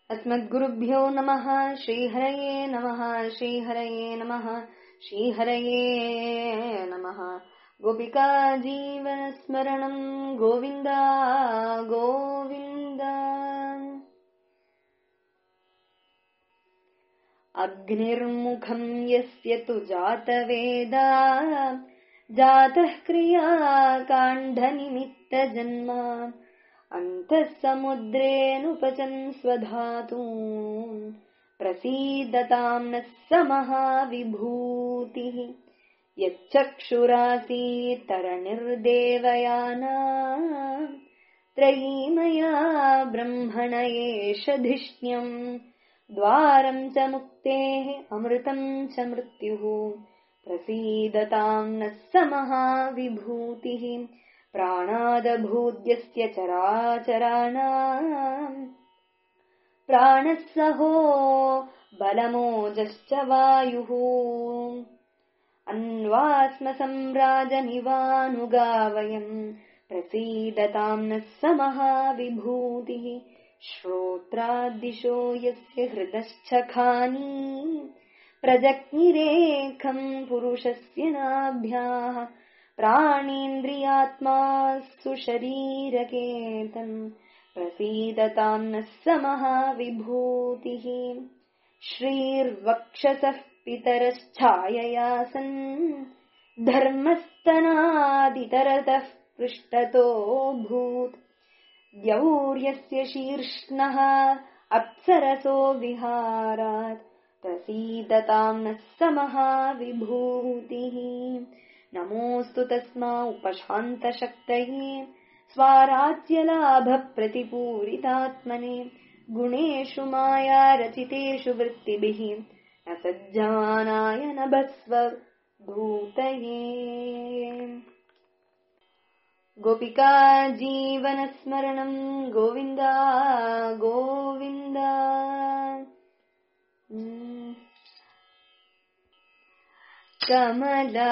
अस्मद्गुरुभ्यो नमः श्रीहरये नमः श्रीहरये नमः श्रीहरये नमः गोपिका जीवनस्मरणम् गोविन्द गोविन्द अग्निर्मुखम् यस्य तु जातवेदा जातः क्रियाकाण्डनिमित्तजन्म अन्तः समुद्रेऽनुपचन् स्वधातून् प्रसीदताम् नः स महाविभूतिः यच्चक्षुरासीत्तरणिर्देवयाना त्रयीमया ब्रह्मण एष धिष्ण्यम् द्वारम् च मुक्तेः अमृतम् च मृत्युः प्रसीदताम् नः स महाविभूतिः प्राणादभूद्यस्य चराचराणाम् प्राणः सहो बलमोजश्च वायुः अन्वास्म सम्राजमिवानुगावयम् प्रसीदताम् नः स महाविभूतिः श्रोत्रादिशो यस्य हृदश्चखानी प्रजज्ञिरेखम् पुरुषस्य नाभ्याः प्राणीन्द्रियात्मा सुशरीरकेतन् प्रसीदताम् नः स महाविभूतिः श्रीर्वक्षसः पितरश्छाययासन् धर्मस्तनादितरतः पृष्ठतो भूत् द्यौर्यस्य शीर्ष्णः अप्सरसो विहारात् प्रसीदताम् नः स महाविभूतिः नमोऽस्तु तस्मा उपशान्तशक्तये स्वाराज्यलाभप्रतिपूरितात्मने गुणेषु माया रचितेषु वृत्तिभिः न सज्जमानाय नभस्व भूतये गोपिका जीवनस्मरणम् गोविन्द गोविन्द कमला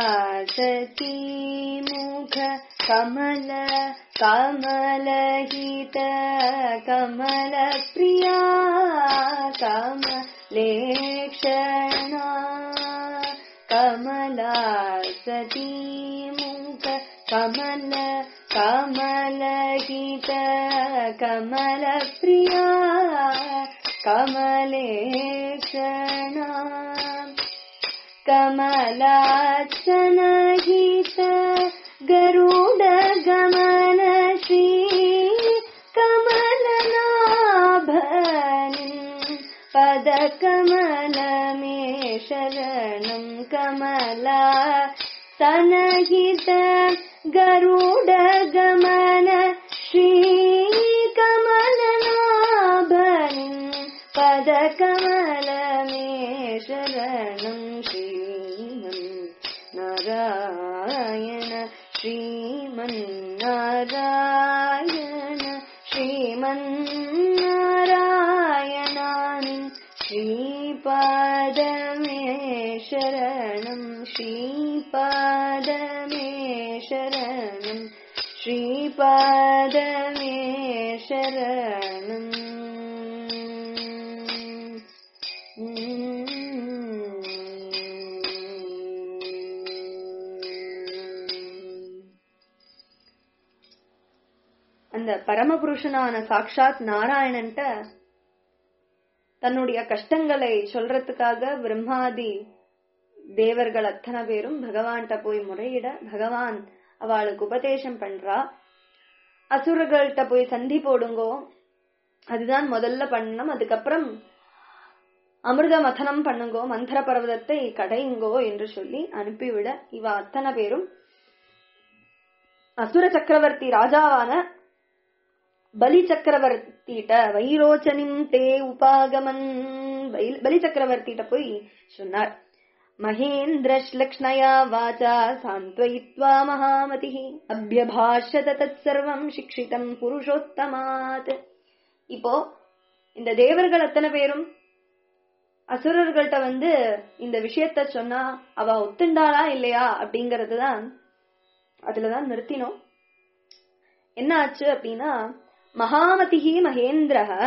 सतीमुख कमल कमलहित कमलप्रिया कमलेक्षणा कमला सतीमुख कमल कमलहित कमलप्रिया कमलेक्षणा कमलाचनहित गरुडगमन श्री कमलनाभनि पदकमलमे शरणम् कमला तनहित गरुडगमन श्री कमलनाभनि पदकमलमे शरणम् श्रीमन्नारायण श्रीमन्नारायण श्रीमन्नारायणानि श्रीपादमे शरणम् श्रीपादमे शरणम् श्रीपादमे शरणम् அந்த பரமபுருஷனான சாக்ஷாத் நாராயணன்ட்ட தன்னுடைய கஷ்டங்களை சொல்றதுக்காக பிரம்மாதி தேவர்கள் அத்தனை பேரும் பகவான்கிட்ட போய் முறையிட பகவான் அவளுக்கு உபதேசம் பண்றா அசுரர்கள்ட்ட போய் சந்தி போடுங்கோ அதுதான் முதல்ல பண்ணணும் அதுக்கப்புறம் அமிர்த மதனம் பண்ணுங்கோ மந்திர பர்வதத்தை கடையுங்கோ என்று சொல்லி அனுப்பிவிட இவ அத்தனை பேரும் அசுர சக்கரவர்த்தி ராஜாவான பலி சக்கரவர்த்திட்ட வைரோச்சனிம் தே உபாகமன் பலி சக்கரவர்த்திட்ட போய் சொன்னார் மகேந்திர ஸ்லக்ஷ்ணயா வாச்சா சாந்த்வயித்வா மகாமதி அபியபாஷத தத் சர்வம் சிக்ஷிதம் புருஷோத்தமாத் இப்போ இந்த தேவர்கள் அத்தனை பேரும் அசுரர்கள்ட்ட வந்து இந்த விஷயத்த சொன்னா அவ ஒத்துண்டாளா இல்லையா அப்படிங்கறதுதான் அதுலதான் நிறுத்தினோம் என்ன ஆச்சு அப்படின்னா மகாமதிஹி மகேந்திர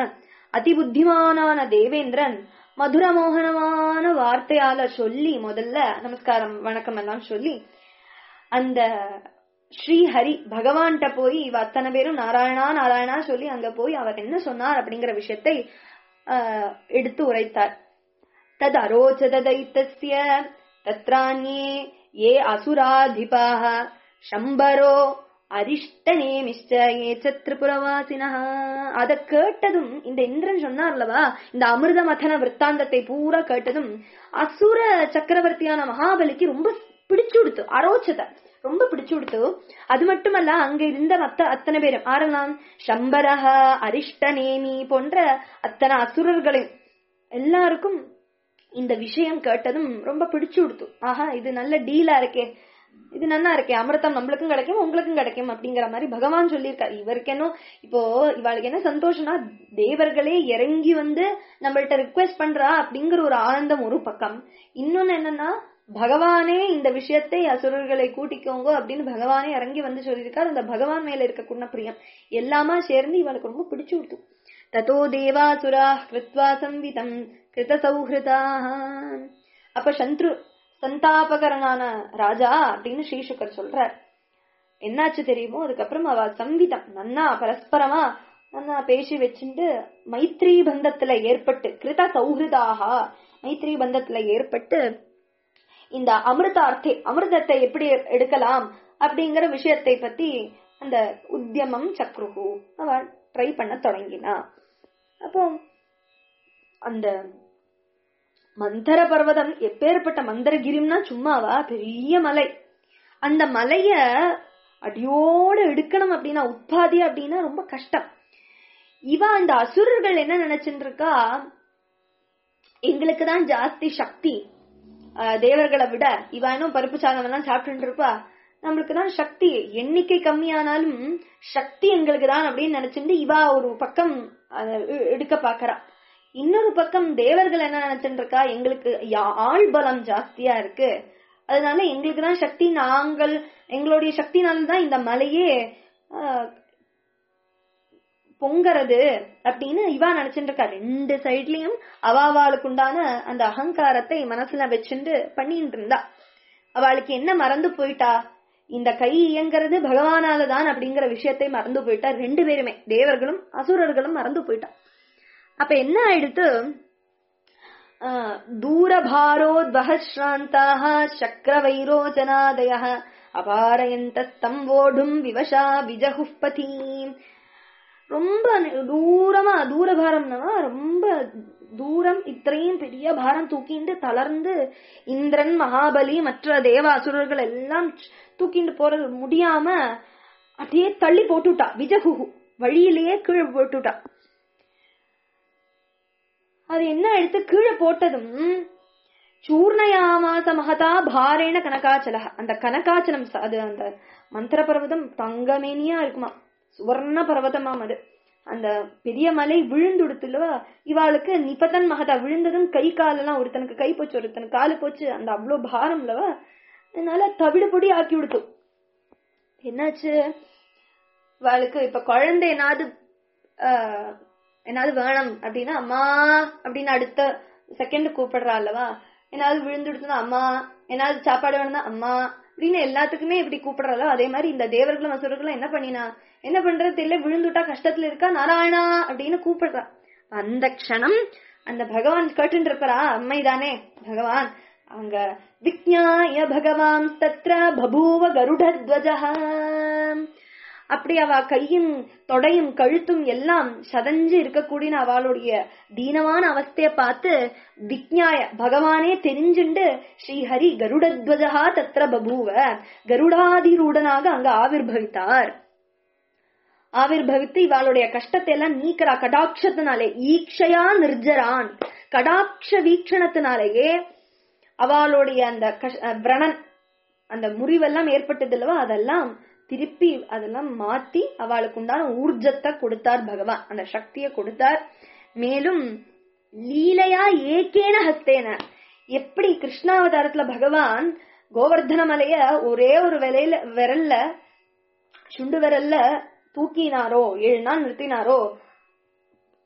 அதிபுத்திமானான தேவேந்திரன் மதுரமோகனமான வார்த்தையால சொல்லி முதல்ல நமஸ்காரம் வணக்கம் எல்லாம் சொல்லி அந்த ஸ்ரீஹரி பகவான்கிட்ட போய் இவ அத்தனை பேரும் நாராயணா நாராயணா சொல்லி அங்க போய் அவர் என்ன சொன்னார் அப்படிங்கிற விஷயத்தை ஆஹ், எடுத்து உரைத்தார் தத் அரோச்சத தைத்தஸ்ய தத்ராண்யே ஏ அசுராதிபாக சம்பரோ அரிஷ்டநேமிஷ்ட ஏ சத்ரிபுரவாசினஹ அத கேட்டதும் இந்த இந்திரன் சொன்னார்லவா இந்த அமிர்த மதன விற்த்தாந்தத்தை பூரா கேட்டதும் அசுர சக்கரவர்த்தியான மகாபலிக்கு ரொம்ப பிடிச்சு கொடுத்து அரோச்சத ரொம்ப பிடிச்சு கொடுத்து அது மட்டுமல்ல அங்க இருந்த மத்த அத்தனை பேரும் ஆரலாம் சம்பரஹ அரிஷ்டநேமி போன்ற அத்தனை அசுரர்களின் எல்லாருக்கும் இந்த விஷயம் கேட்டதும் ரொம்ப பிடிச்சு கொடுத்து ஆஹா இது நல்ல டீலா இருக்கே இது நல்லா இருக்கே அமிர்தம் நம்மளுக்கும் கிடைக்கும் உங்களுக்கும் கிடைக்கும் அப்படிங்கிற மாதிரி பகவான் சொல்லியிருக்காரு இவருக்கு என்ன இப்போ இவாளுக்கு என்ன சந்தோஷம்னா தேவர்களே இறங்கி வந்து நம்மள்ட்ட ரிக்வெஸ்ட் பண்றா அப்படிங்கிற ஒரு ஆனந்தம் ஒரு பக்கம் இன்னொன்னு என்னன்னா பகவானே இந்த விஷயத்தை அசுரர்களை கூட்டிக்கோங்க அப்படின்னு பகவானே இறங்கி வந்து சொல்லியிருக்காரு அந்த பகவான் மேல இருக்கக்கூடிய பிரியம் எல்லாமா சேர்ந்து இவளுக்கு ரொம்ப பிடிச்சு கொடுத்து ததோ தேவாசுரா கிருத்வா சம்விதம் கிருத சௌஹிருதாக அப்ப சத்ரு சந்தாபகரனான ராஜா அப்படின்னு ஸ்ரீசுகர் சொல்றார் என்னாச்சு தெரியுமோ அதுக்கப்புறம் அவ சம்விதம் நன்னா பரஸ்பரமா நன்னா பேசி வச்சுட்டு மைத்ரி பந்தத்துல ஏற்பட்டு கிருத சௌஹிருதாக மைத்ரி பந்தத்துல ஏற்பட்டு இந்த அமிர்தார்த்தே அமிர்தத்தை எப்படி எடுக்கலாம் அப்படிங்கிற விஷயத்தை பத்தி அந்த உத்தியமம் சக்ருகு அவ ட்ரை பண்ண தொடங்கினா அப்போ அந்த மந்தர பர்வதம் எப்பேற்பட்ட மந்தரகிரிம்னா சும்மாவா பெரிய மலை அந்த மலைய அடியோட எடுக்கணும் அப்படின்னா உட்பாதி அப்படின்னா ரொம்ப கஷ்டம் இவ அந்த அசுரர்கள் என்ன நினைச்சுட்டு இருக்கா எங்களுக்கு தான் ஜாஸ்தி சக்தி ஆஹ் தேவர்களை விட இவ இன்னும் பருப்பு சாதம் எல்லாம் சாப்பிட்டு இருப்பா நம்மளுக்கு தான் சக்தி எண்ணிக்கை கம்மியானாலும் சக்தி எங்களுக்கு தான் அப்படின்னு நினைச்சுட்டு இவா ஒரு பக்கம் அத எ- எடுக்க பாக்குறா இன்னொரு பக்கம் தேவர்கள் என்ன நினைச்சுட்டு இருக்கா எங்களுக்கு யா- ஆள் பலம் ஜாஸ்தியா இருக்கு அதனால எங்களுக்கு தான் சக்தி நாங்கள் எங்களுடைய சக்தினால தான் இந்த மலையே ஆஹ், பொங்கறது அப்படின்னு இவா நினைச்சுட்டு இருக்கா ரெண்டு சைட்லயும் அவாவாளுக்கு உண்டான அந்த அகங்காரத்தை மனசுல வச்சுட்டு பண்ணிட்டு இருந்தா அவளுக்கு என்ன மறந்து போயிட்டா இந்த கை இயங்கிறது பகவானால தான் அப்படிங்கிற விஷயத்தை மறந்து போயிட்டா ரெண்டு பேருமே தேவர்களும் அசுரர்களும் மறந்து போயிட்டா அப்ப என்ன ஆயிடுத்து ஆஹ், தூரபாரோத்வஹஸ்ராந்தாக சக்கரவைரோச்சனாதய அபாரயந்தஸ்தம் ஓடும் விவசா விஜகுப்பதி ரொம்ப நெ- தூரமா தூரபாரம்னா ரொம்ப தூரம் இത്രയും பெரிய பாரம் தூக்கிண்டு தளர்ந்து இந்திரன் மகாபலி மற்ற தேவ அசுரர்கள் எல்லாம் தூக்கிண்டு போறது முடியாம அப்படியே தள்ளி போட்டுட்டா விஜகுகு வழியிலேயே கீழே போட்டுட்டா அது என்ன எடுத்து கீழே போட்டதும் சூர்ணயாமாச மகதா பாரேன கனகாச்சலக அந்த கனகாச்சலம் ச- அது அந்த மந்திர பர்வதம் தங்கமேனியா இருக்குமா சுவர்ண பர்வதமாம் அது அந்த பெரிய மலை விழுந்துடுத்துலவா இவாளுக்கு நிபதன் மகதா விழுந்ததும் கை காலெல்லாம் ஒருத்தனுக்கு கை போச்சு ஒருத்தனுக்கு காலு போச்சு அந்த அவ்வளோ பாரம்லவா அதனால தவிடு பொடி ஆக்கி விடுத்து என்னாச்சு இவாளுக்கு இப்ப குழந்தை என்னாவது ஆஹ், என்னாவது வேணும் அப்படின்னா அம்மா அப்படின்னு அடுத்த செகண்ட் கூப்பிடுறா அல்லவா என்னாவது விழுந்துடுச்சுன்னா அம்மா என்னாவது சாப்பாடு வேணும்னா அம்மா அப்படின்னு எல்லாத்துக்குமே இப்படி கூப்பிடுறாளோ அதே மாதிரி இந்த தேவர்களும் அசுரர்களும் என்ன பண்ணினா என்ன பண்றது தெரியல விழுந்துட்டா கஷ்டத்துல இருக்கா நாராயணா அப்படின்னு கூப்பிடுறா அந்த க்ஷணம் அந்த பகவான் கேட்டுட்டு இருப்பாரா அம்மை தானே பகவான் அங்க விக்ஞாய பகவான் தத்ர பபூவ கருடத்வஜா அப்படி அவ கையும் தொடையும் கழுத்தும் எல்லாம் சதஞ்சு இருக்கக்கூடிய அவளுடைய தீனமான அவஸ்தைய பார்த்து விக்ஞாய பகவானே தெரிஞ்சுண்டு ஸ்ரீஹரி கருடத்வஜா தத்ர பபூவ கருடாதிரூடனாக அங்க ஆவிர்பவித்தார் ஆவிர்பவித்து இவாளுடைய கஷ்டத்தை எல்லாம் நீக்கிறா கடாட்சத்தினாலே ஈக்ஷயா நிர்ஜரான் கடாட்ச வீக்ஷணத்தினாலேயே அவளுடைய அந்த கஷ்- அஹ் விரணன் அந்த முறிவெல்லாம் ஏற்பட்டது அல்லவா அதெல்லாம் திருப்பி அதெல்லாம் மாத்தி அவளுக்கு உண்டான ஊர்ஜத்தை கொடுத்தார் பகவான் அந்த சக்தியை கொடுத்தார் மேலும் லீலையா ஏகேன ஹஸ்தேன எப்படி கிருஷ்ணாவதாரத்துல பகவான் கோவர்தன மலைய ஒரே ஒரு விலையில விரல்ல சுண்டு விரல்ல தூக்கினாரோ ஏழு நாள் நிறுத்தினாரோ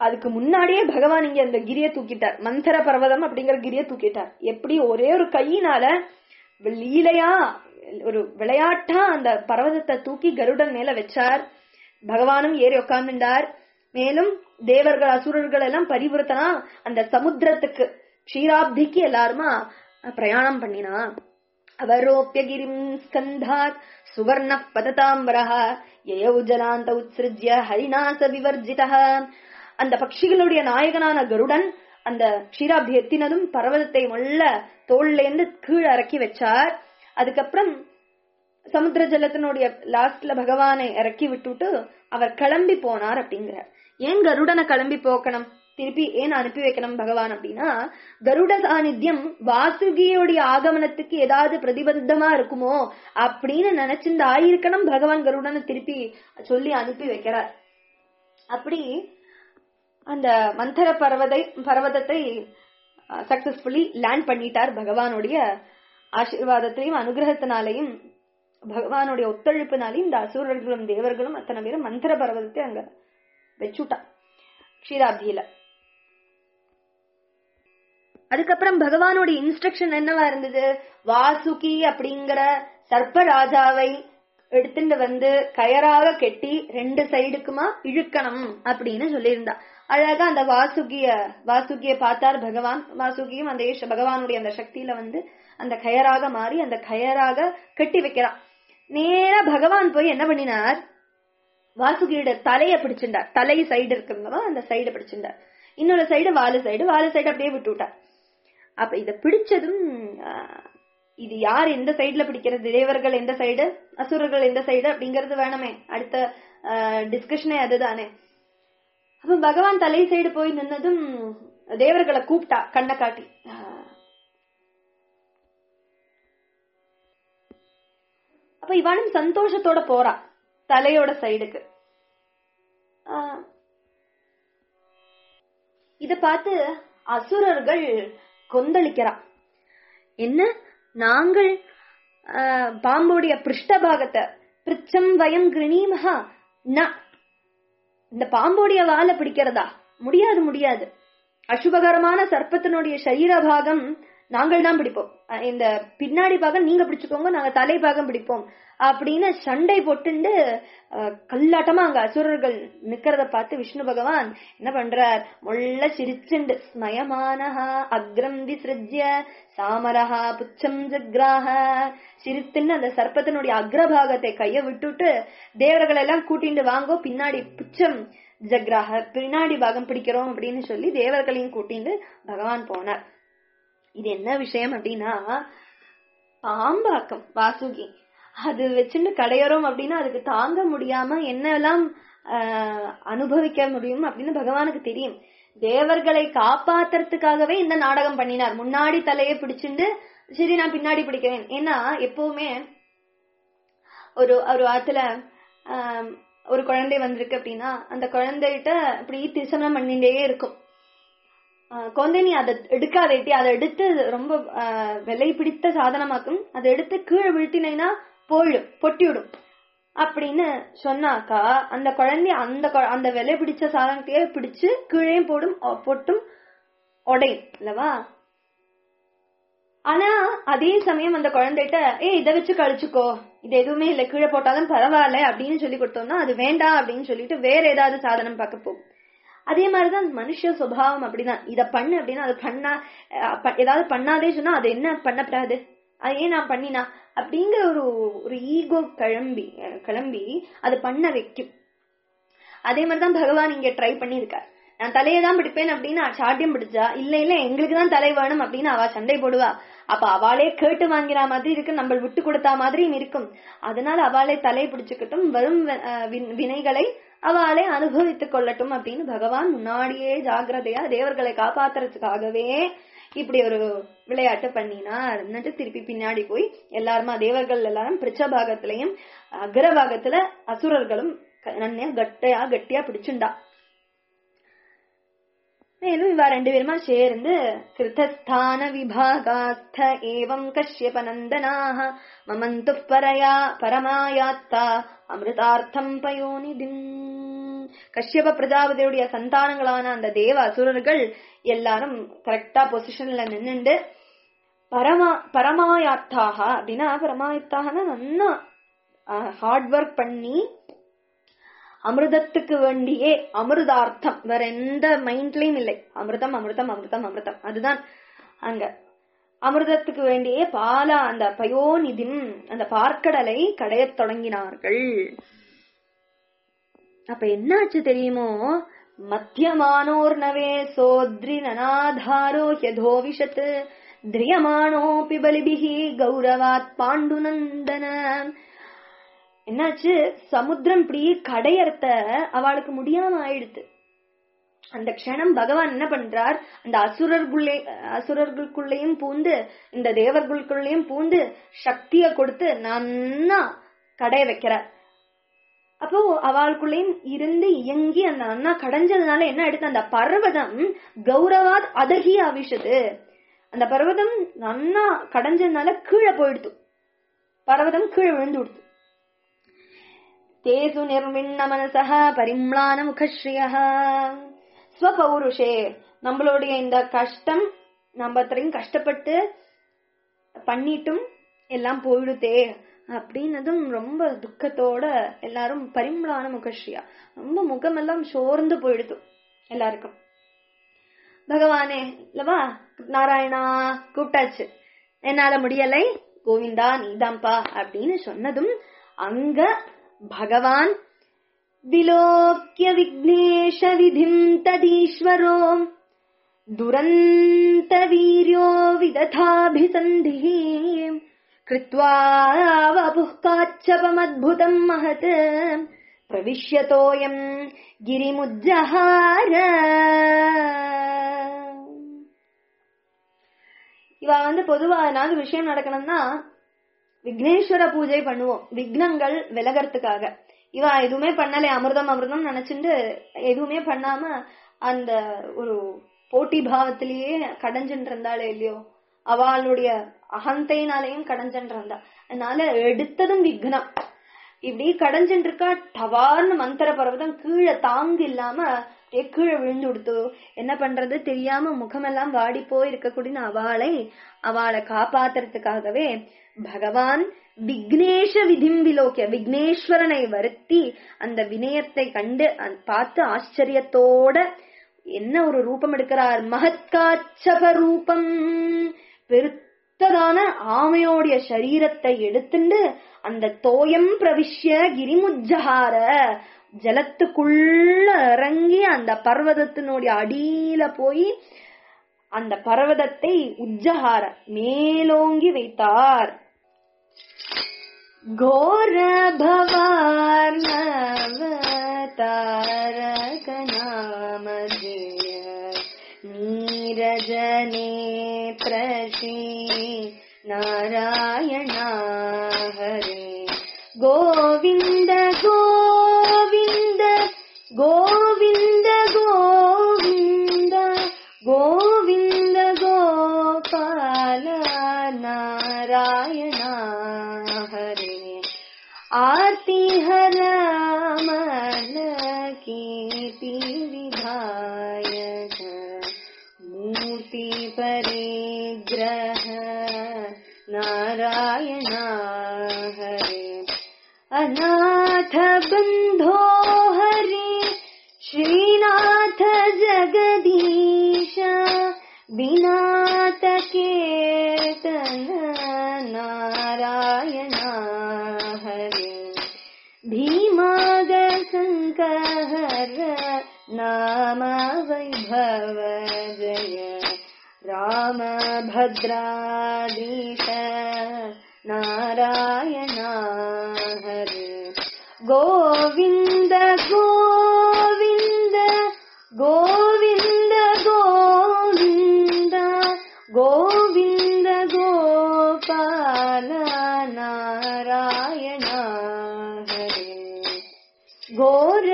அதுக்கு முன்னாடியே பகவான் இங்க அந்த கிரிய தூக்கிட்டார் மந்தர பர்வதம் அப்படிங்கிற கிரிய தூக்கிட்டார் எப்படி ஒரே ஒரு கையினால லீலையா ஒரு விளையாட்டா அந்த பர்வதத்தை தூக்கி கருடன் மேல வச்சார் பகவானும் ஏறி உட்கார்ந்துட்டார் மேலும் தேவர்கள் அசுரர்கள் எல்லாம் பரிவர்த்தனா அந்த சமுத்திரத்துக்கு க்ஷீராப்திக்கு எல்லாருமா பிரயாணம் பண்ணினா அவரோப்பிய கிரிம் ஸ்கந்தாத் சுவர்ண பததாம்பரஹ யயௌ ஜலாந்த உத்ஸ்ருஜ்ய ஹரிநாச விவர்ஜிதா அந்த பட்சிகளுடைய நாயகனான கருடன் அந்த க்ஷீராப்தி எத்தினதும் பர்வதத்தை மொல்ல தோல்லேந்து கீழே இறக்கி வச்சார் அதுக்கப்புறம் சமுத்திர ஜலத்தினுடைய லாஸ்ட்ல பகவானை இறக்கி விட்டுட்டு அவர் கிளம்பி போனார் அப்படிங்கிறார் ஏன் கருடனை கிளம்பி போக்கணும் திருப்பி ஏன் அனுப்பி வைக்கணும் பகவான் அப்படின்னா கருட சாநித்தியம் வாசுகியோடைய ஆகமனத்துக்கு ஏதாவது பிரதிபந்தமா இருக்குமோ அப்படின்னு நினைச்சிருந்து ஆயிருக்கணும் பகவான் கருடனை திருப்பி சொல்லி அனுப்பி வைக்கிறார் அப்படி அந்த மந்தர பர்வதை பர்வதத்தை சக்சஸ்ஃபுல்லி லேண்ட் பண்ணிட்டார் பகவானுடைய ஆசீர்வாதத்திலையும் அனுகிரகத்தினாலையும் பகவானுடைய ஒத்துழைப்பினாலையும் இந்த அசுரர்களும் தேவர்களும் அத்தனை பேரும் மந்திர பர்வதத்தை அங்க வச்சுட்டா க்ஷீராப்தியில அதுக்கப்புறம் பகவானுடைய இன்ஸ்ட்ரக்ஷன் என்னவா இருந்தது வாசுகி அப்படிங்கிற சர்ப்ப ராஜாவை எடுத்துட்டு வந்து கயராக கெட்டி ரெண்டு சைடுக்குமா இழுக்கணும் அப்படின்னு சொல்லியிருந்தா அழகா அந்த வாசுகிய வாசுகிய பார்த்தார் பகவான் வாசுகியும் அந்த ஏஷ- பகவானுடைய அந்த சக்தியில வந்து அந்த கயராக மாறி அந்த கயராக கட்டி வைக்கிறான் நேரா பகவான் போய் என்ன பண்ணினார் வாசுகியோட தலைய பிடிச்சிருந்தார் தலை சைடு இருக்குங்களோ அந்த சைடு பிடிச்சிருந்தார் இன்னொரு சைடு வாலு சைடு வாலு சைடு அப்படியே விட்டு விட்டார் அப்ப இத பிடிச்சதும் ஆஹ், இது யார் எந்த சைடுல பிடிக்கிறது தேவர்கள் எந்த சைடு அசுரர்கள் எந்த சைடு அப்படிங்கறது வேணுமே அடுத்த டிஸ்கஷனே அதுதானே அப்ப பகவான் தலை சைடு போய் நின்னதும் தேவர்களை கூப்பிட்டா கண்ணை காட்டி ஆஹ், அப்ப இவனும் சந்தோஷத்தோட போறா தலையோட சைடுக்கு இத பார்த்து அசுரர்கள் கொந்தளிக்கிறா என்ன நாங்கள் ஆஹ், பாம்புடைய பிருஷ்டபாகத்தை பிரிச்சம் வயம் கிருணீமஹா ந இந்த பாம்போடைய வாலை பிடிக்கிறதா முடியாது முடியாது அசுபகரமான சர்ப்பத்தினுடைய சரீர பாகம் நாங்கள் தான் பிடிப்போம் அஹ் இந்த பின்னாடி பாகம் நீங்க பிடிச்சுக்கோங்க நாங்க தலை பாகம் பிடிப்போம் அப்படின்னு சண்டை போட்டுண்டு அஹ், கல்லாட்டமா அங்க அசுரர்கள் நிக்கிறத பார்த்து விஷ்ணு பகவான் என்ன பண்றார் முள்ள சிரிச்சுண்டு ஸ்மயமானஹா அக்ரம் விசிருஜ்ய சாமரஹா புச்சம் ஜக்ராஹ சிரித்துன்னு அந்த சர்ப்பத்தினுடைய அக்ரபாகத்தை கைய விட்டுட்டு தேவர்கள் எல்லாம் கூட்டிட்டு வாங்கோ பின்னாடி புச்சம் ஜக்ராஹ பின்னாடி பாகம் பிடிக்கிறோம் அப்படின்னு சொல்லி தேவர்களையும் கூட்டிட்டு பகவான் போனார் இது என்ன விஷயம் அப்படின்னா பாம்பாக்கம் வாசுகி அது வச்சுட்டு கடையோரம் அப்படின்னா அதுக்கு தாங்க முடியாம என்னெல்லாம் ஆஹ், அனுபவிக்க முடியும் அப்படின்னு பகவானுக்கு தெரியும் தேவர்களை காப்பாத்துறதுக்காகவே இந்த நாடகம் பண்ணினார் முன்னாடி தலையை பிடிச்சிட்டு சரி நான் பின்னாடி பிடிக்கிறேன் ஏன்னா எப்பவுமே ஒரு ஒரு ஆத்துல ஆம், ஒரு குழந்தை வந்திருக்கு அப்படின்னா அந்த குழந்தைகிட்ட இப்படி திருசனம் பண்ணிட்டே இருக்கும் ஆஹ் குழந்தை நீ அதை எடுக்காதேட்டி அதை எடுத்து ரொம்ப ஆஹ், விலை பிடித்த சாதனமாக்கும் அதை எடுத்து கீழே வீழ்த்தினீங்கன்னா போயிடும் பொட்டிவிடும் அப்படின்னு சொன்னாக்கா அந்த குழந்தை அந்த கொ- அந்த விலை பிடிச்ச சாதனத்தையே பிடிச்சு கீழேயும் போடும் ஒ- பொட்டும் உடையும் இல்லவா ஆனா அதே சமயம் அந்த குழந்தைகிட்ட ஏ இதை வச்சு கழிச்சுக்கோ இது எதுவுமே இல்ல கீழே போட்டாலும் பரவாயில்ல அப்படின்னு சொல்லி கொடுத்தோம்னா அது வேண்டாம் அப்படின்னு சொல்லிட்டு வேற ஏதாவது சாதனம் பார்க்க போகும் அதே மாதிரிதான் மனுஷ சுபாவம் அப்படிதான் இத பண்ணு அப்படின்னா அது பண்ணா அஹ், ப- ஏதாவது பண்ணாதே சொன்னா அது என்ன பண்ணப்படாது அது ஏன் நான் பண்ணினா அப்படிங்கிற ஒரு ஒரு ஈகோ கிளம்பி அஹ், கிளம்பி அது பண்ண வைக்கும் அதே மாதிரிதான் பகவான் இங்க ட்ரை பண்ணியிருக்கார் நான் தலையை தான் பிடிப்பேன் அப்படின்னு சாட்டியம் பிடிச்சா இல்ல இல்ல எங்களுக்கு தான் தலை வேணும் அப்படின்னு அவ சண்டை போடுவா அப்ப அவளே கேட்டு வாங்கிற மாதிரி இருக்கு நம்ம விட்டு கொடுத்தா மாதிரியும் இருக்கும் அதனால அவளே தலை பிடிச்சுக்கட்டும் வரும் வி- அஹ் வின்- வினைகளை அவளே அனுபவித்துக் கொள்ளட்டும் அப்படின்னு பகவான் முன்னாடியே ஜாக்கிரதையா தேவர்களை காப்பாத்துறதுக்காகவே இப்படி ஒரு விளையாட்டு பண்ணினார் എന്നിട്ട് திருப்பி பின்னாடி போய் எல்லாருமா தேவர்கள் எல்லாரும் பிரிச்சபாகத்திலையும் அக்ரபாகத்துல அசுரர்களும் க- நன்னையா கட்டையா கட்டியா பிடிச்சுண்டா மேலும் இவா ரெண்டு பேருமா சேர்ந்து கிருத்தஸ்தான விபாகாஸ்த ஏவம் கஷ்யப நந்தனாக மமந்து பரயா பரமாயாத்தா அமிர்தார்த்தம் பயோனிதிம் கஷ்யப பிரஜாபதியுடைய சந்தானங்களான அந்த தேவ அசுரர்கள் எல்லாரும் கரெக்டா பொசிஷன்ல நின்னுண்டு பரமா பரமாயாத்தாக அப்படின்னா பரமாயத்தாகனா நல்லா ஹார்ட் ஒர்க் பண்ணி அமிர்தத்துக்கு வேண்டியே அமிர்தார்த்தம் வேற எந்த மைண்ட்லயும் இல்லை அமிர்தம் அமிர்தம் அமிர்தம் அமிர்தம் அதுதான் அங்க அமிர்தத்துக்கு வேண்டியே பாலா அந்த பயோநிதிம் அந்த பார்க்கடலை கடையத் தொடங்கினார்கள் அப்ப என்னாச்சு தெரியுமோ மத்தியமானோர்னவே சோத்ரி நனாதாரோ யதோவிஷத் திரியமானோபி பலிபிகி கௌரவாத் பாண்டுநந்தன என்னாச்சு சமுத்திரம் இப்படி கடையறத்த அவளுக்கு முடியாம ஆயிடுத்து அந்த க்ஷணம் பகவான் என்ன பண்றார் அந்த அசுரர்களுள்ளே அசுரர்களுக்குள்ளேயும் பூந்து இந்த தேவர்களுக்குள்ளேயும் பூந்து சக்திய கொடுத்து நன்னா கடைய வைக்கிறார் அப்போ அவளுக்குள்ளேயும் இருந்து இயங்கி அந்த அண்ணா கடைஞ்சதுனால என்ன எடுத்து அந்த பர்வதம் கௌரவாத் அதகி ஆவிஷது அந்த பர்வதம் நன்னா கடைஞ்சதுனால கீழே போயிடுத்து பர்வதம் கீழே விழுந்து விடுத்து தேசு நிர்விண்ண மனசக பரிம்ளான முகஸ்ரீயா ஸ்வபௌருஷே நம்மளுடைய இந்த கஷ்டம் நம்ம அத்தனையும் கஷ்டப்பட்டு பண்ணிட்டும் எல்லாம் போயிடுதே அப்படின்னதும் ரொம்ப துக்கத்தோட எல்லாரும் பரிம்ளான முகஸ்ரீயா ரொம்ப முகமெல்லாம் சோர்ந்து போயிடுது எல்லாருக்கும் பகவானே இல்லவா நாராயணா கூப்பிட்டாச்சு என்னால முடியலை கோவிந்தா நீதாம்பா அப்படின்னு சொன்னதும் அங்க பகவான் விலோக்கிய விக்னேஷ விதிம் ததீஸ்வரோ துரந்த வீரியோ விததாபிசந்திः कृत्वा वपुः काच्छपमद्भुतम् महत् प्रविश्यतोऽयम् गिरिमुज्जहार இவ வந்து பொதுவா ஏதாவது விஷயம் நடக்கணும்னா விக்னேஸ்வர பூஜை பண்ணுவோம் விக்னங்கள் விலகறதுக்காக இவ எதுவுமே பண்ணல அமிர்தம் அமிர்தம் நினைச்சுட்டு எதுவுமே பண்ணாம அந்த ஒரு போட்டி பாவத்திலேயே கடைஞ்சுட்டு இருந்தாளே இல்லையோ அவளுடைய அகந்தையினாலையும் கடைஞ்சுட்டு இருந்தா அதனால எடுத்ததும் விக்னம் இப்படி கடைஞ்சுட்டு இருக்கா டவார்னு மந்திர பர்வதம் கீழே தாங்கு இல்லாம அப்படியே கீழே விழுந்து கொடுத்து என்ன பண்றது தெரியாம முகமெல்லாம் வாடி போய் இருக்கக்கூடிய அவளை அவளை காப்பாத்துறதுக்காகவே பகவான் விக்னேஷ விதிம் விலோக்கிய விக்னேஸ்வரனை வருத்தி அந்த வினயத்தை கண்டு பார்த்து ஆச்சரியத்தோட என்ன ஒரு ரூபம் எடுக்கிறார் மகத்காச்சப ரூபம் பெருத்ததான ஆமையோடைய சரீரத்தை எடுத்துண்டு அந்த தோயம் பிரவிஷ்ய கிரிமுஜ்ஜகார ஜலத்துக்குள்ள இறங்கி அந்த பர்வதத்தினுடைய அடியில போய் அந்த பர்வதத்தை உஜ்ஜகார மேலோங்கி வைத்தார் घोर भवार्णवतारक नाम जय नीरजने प्रशी नारायणा हरे गोविन्द गोविन्द गोविन्द गोविन्द गोविन्द गोपाल नारायणा हरे आरती हर मन कीर्ति विधायक मूर्ति परिग्रह नारायणा हरे अनाथ बन्धो हरे श्रीनाथ जगदीश विनाथ केतन नारायणा हरे भीमागशङ्कर नाम वैभव जय रामभद्रादीश नारायणा हरे गोविन्द गोविन्द गोविन्द गोविन्द गोविन्द गोपाल नारायणा हरे கோர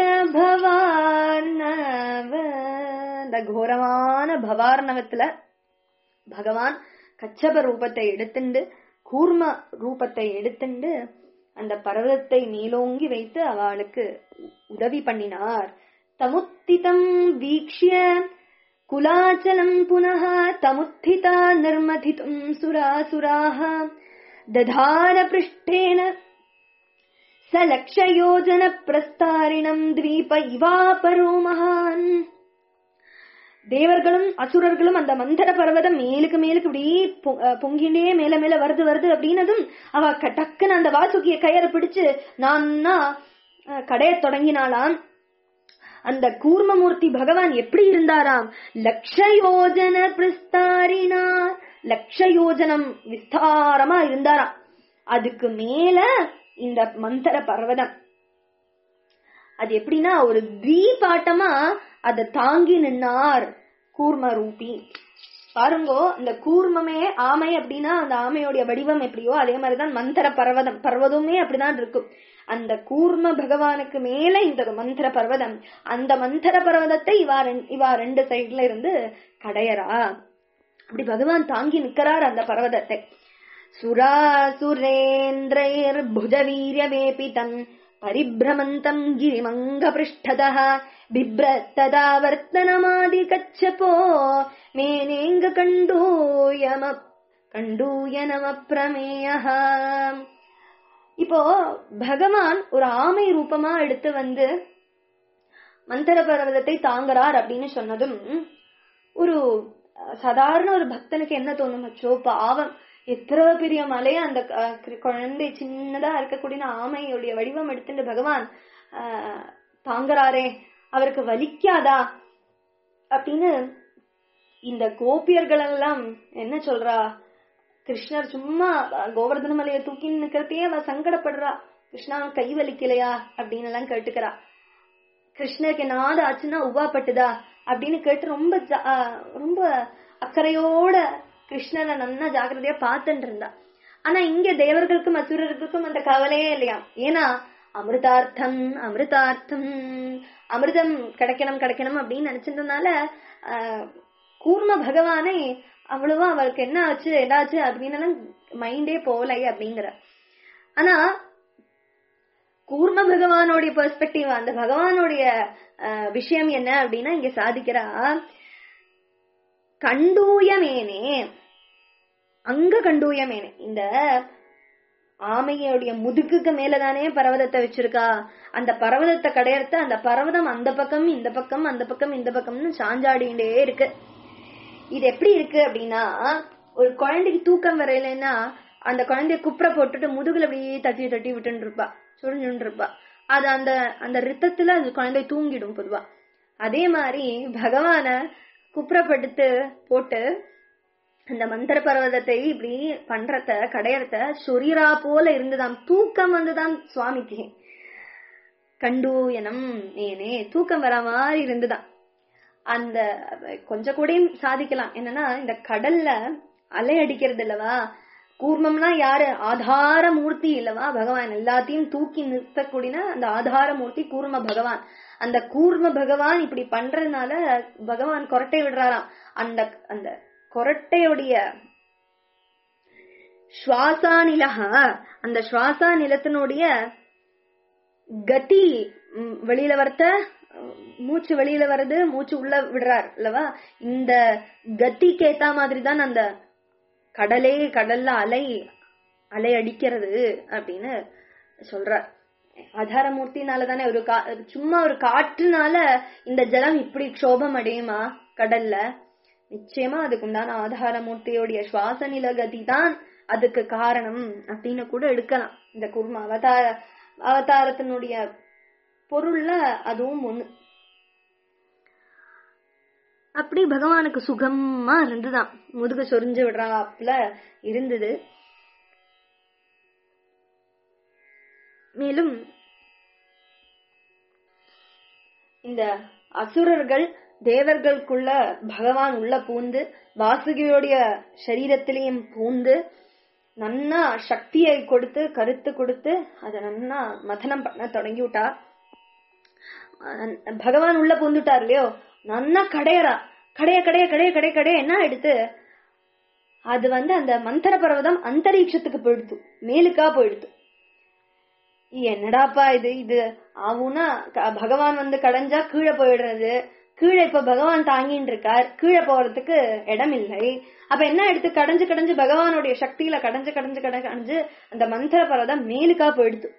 பவார்ணவ இந்த கோரமான பவார்ணவத்துல பகவான் கச்சப ரூபத்தை எடுத்துண்டு கூர்ம ரூபத்தை எடுத்துண்டு அந்த பர்வதத்தை மேலோங்கி வைத்து அவளுக்கு உதவி பண்ணினார் तमुत्थितम् वीक्ष्य कुलाचलम् पुनः तमुत्थिता निर्मथितुम् सुरासुराः दधारपृष्ठेन स लक्षयोजनप्रस्तारिणम् द्वीप इवापरो महान् தேவர்களும் அசுரர்களும் அந்த மந்தர பர்வதம் மேலுக்கு மேலுக்கு இப்படி பொ- அஹ் பொங்கிண்டே மேல மேல வருது வருது அப்படின்னதும் அவ க- டக்குன்னு அந்த வாசுகிய கயரை பிடிச்சு நான்னா அஹ், கடைய தொடங்கினாளாம் அந்த கூர்மமூர்த்தி பகவான் எப்படி இருந்தாராம் லட்சயோஜன பிரஸ்தாரினார் லட்சயோஜனம் விஸ்தாரமா இருந்தாராம் அதுக்கு மேல இந்த மந்தர பர்வதம் அது எப்படின்னா ஒரு தீபாட்டமா அதை தாங்கி நின்னார் கூர்ம ரூபி பாருங்கோ இந்த கூர்மமே ஆமை அப்படின்னா அந்த ஆமையோடைய வடிவம் எப்படியோ அதே மாதிரிதான் மந்திர பர்வதம் பர்வதமே அப்படிதான் இருக்கும் அந்த கூர்ம பகவானுக்கு மேல இந்த மந்திர பர்வதம் அந்த மந்திர பர்வதத்தை இவா ரெண்- இவா ரெண்டு சைடுல இருந்து கடையறா அப்படி பகவான் தாங்கி நிக்கிறார் அந்த பர்வதத்தை सुरासुरेन्द्रैर्भुजवीर्यवेपितम् परिभ्रमन्तम् गिरिमङ्गपृष्ठतः बिभ्रत्तदा वर्तनमादिकच्छपो मेनेङ्गकण्डूयम கண்டூயனமப்பிரமேயः இப்போ பகவான் ஒரு ஆமை ரூபமா எடுத்து வந்து மந்திர பர்வதத்தை தாங்குறார் அப்படின்னு சொன்னதும் ஒரு அஹ், சாதாரண ஒரு பக்தனுக்கு என்ன தோணும் அச்சோ பாவம் எத்தனை பெரிய மலைய அந்த அஹ், கு- குழந்தை சின்னதா இருக்கக்கூடிய ஆமையுடைய வடிவம் எடுத்துட்டு பகவான் ஆஹ், தாங்குறாரே அவருக்கு வலிக்காதா அப்படின்னு இந்த கோபியர்கள் எல்லாம் என்ன சொல்றா கிருஷ்ணர் சும்மா அஹ், கோவர்தன மலையை தூக்கி நிக்கிறதையே அவ சங்கடப்படுறா கிருஷ்ணா கை வலிக்கலையா அப்படின்னு எல்லாம் கேட்டுக்கிறா கிருஷ்ணருக்கு நாடு ஆச்சுன்னா உபாப்பட்டுதா அப்படின்னு கேட்டு ரொம்ப ஜா- ஆஹ் ரொம்ப அக்கறையோட கிருஷ்ணனை நன்னா ஜாக்கிரதையா பார்த்துட்டு இருந்தா ஆனா இங்க தேவர்களுக்கும் அசுரர்களுக்கும் அந்த கவலையே இல்லையா ஏன்னா அமிர்தார்த்தம் அமிர்தார்த்தம் அமிர்தம் கிடைக்கணும் கிடைக்கணும் அப்படின்னு நினைச்சிருந்ததுனால ஆஹ் கூர்ம பகவானை அவ்வளவா அவளுக்கு என்ன ஆச்சு என்னாச்சு அப்படின்னு மைண்டே போலை அப்படிங்கிற ஆனா கூர்ம பகவானுடைய பெர்ஸ்பெக்டிவ் அந்த பகவானுடைய அஹ், விஷயம் என்ன அப்படின்னா இங்க சாதிக்கிறா கண்டூயமேனே அங்க கண்டூயமேனே இந்த ஆமையோடைய முதுகுக்கு மேலதானே பர்வதத்தை வச்சிருக்கா அந்த பர்வதத்தை கடையறத அந்த பர்வதம் அந்த பக்கம் இந்த பக்கம் அந்த பக்கம் இந்த பக்கம்னு சாஞ்சாடிண்டே இருக்கு இது எப்படி இருக்கு அப்படின்னா ஒரு குழந்தைக்கு தூக்கம் வரையிலன்னா அந்த குழந்தைய குப்புற போட்டுட்டு முதுகுல அப்படியே தட்டி தட்டி விட்டுன்னு இருப்பா சுழிஞ்சுன்னு இருப்பா அது அந்த அந்த ரித்தத்துல அது குழந்தை தூங்கிடும் பொதுவா அதே மாதிரி பகவான குப்புறப்படுத்து போட்டு அந்த மந்திர பர்வதத்தை இப்படி பண்றத கடையறத சொரீரா போல இருந்துதாம் தூக்கம் வந்துதான் சுவாமிக்கு கண்டூயனம் நேனே தூக்கம் வர மாதிரி இருந்துதான் அந்த கொஞ்சம் கூட சாதிக்கலாம் என்னன்னா இந்த கடல்ல அலை அடிக்கிறது இல்லவா கூர்மம்னா யாரு ஆதார மூர்த்தி இல்லவா பகவான் எல்லாத்தையும் தூக்கி நிறுத்தக்கூடிய அந்த ஆதார மூர்த்தி கூர்ம பகவான் அந்த கூர்ம பகவான் இப்படி பண்றதுனால பகவான் கொரட்டை விடுறாராம் அந்த அந்த கொரட்டையுடைய சுவாசாநிலகா அந்த சுவாசா நிலத்தினுடைய கதி ம், வெளியில வரத்த ம், மூச்சு வெளியில வருது மூச்சு உள்ள விடுறார் அல்லவா இந்த கத்திக்கு ஏத்த மாதிரி தான் அந்த கடலே கடல்ல அலை அலை அடிக்கிறது அப்படின்னு சொல்றார் ஆதாரமூர்த்தினால தானே ஒரு கா சும்மா ஒரு காற்றுனால இந்த ஜலம் இப்படி க்ஷோபம் அடையுமா கடல்ல நிச்சயமா அதுக்கு உண்டான ஆதாரமூர்த்தியோடைய சுவாச நிலகதி தான் அதுக்கு காரணம் அப்படின்னு கூட எடுக்கலாம் இந்த குர்ம அவதார அவதாரத்தினுடைய பொருள்ல அதுவும் ஒண்ணு அப்படி பகவானுக்கு சுகமா இருந்துதான் முதுகு சொரிஞ்சு விடுறாப்புல இருந்தது மேலும் இந்த அசுரர்கள் தேவர்களுக்குள்ள பகவான் உள்ள பூந்து வாசுகியோடைய சரீரத்திலையும் பூந்து நன்னா சக்தியை கொடுத்து கருத்து கொடுத்து அதை நன்னா மதனம் பண்ண தொடங்கி விட்டா அஹ் பகவான் உள்ள பூந்துட்டார் இல்லையோ நன்னா கடையறா கடைய கடைய கடைய கடைய கடைய என்ன எடுத்து அது வந்து அந்த மந்திர பர்வதம் அந்தரீட்சத்துக்கு போயிடுத்து மேலுக்கா போயிடுத்து என்னடாப்பா இது இது ஆகும்னா க- பகவான் வந்து கடைஞ்சா கீழே போயிடுறது கீழே இப்ப பகவான் தாங்கின்னு இருக்கார் கீழே போறதுக்கு இடம் இல்லை அப்ப என்ன எடுத்து கடைஞ்சு கடைஞ்சு பகவானுடைய சக்தியில கடைஞ்சு கடைஞ்சு கடை கடைஞ்சு அந்த மந்திர பரதம் மேலுக்கா போயிடுது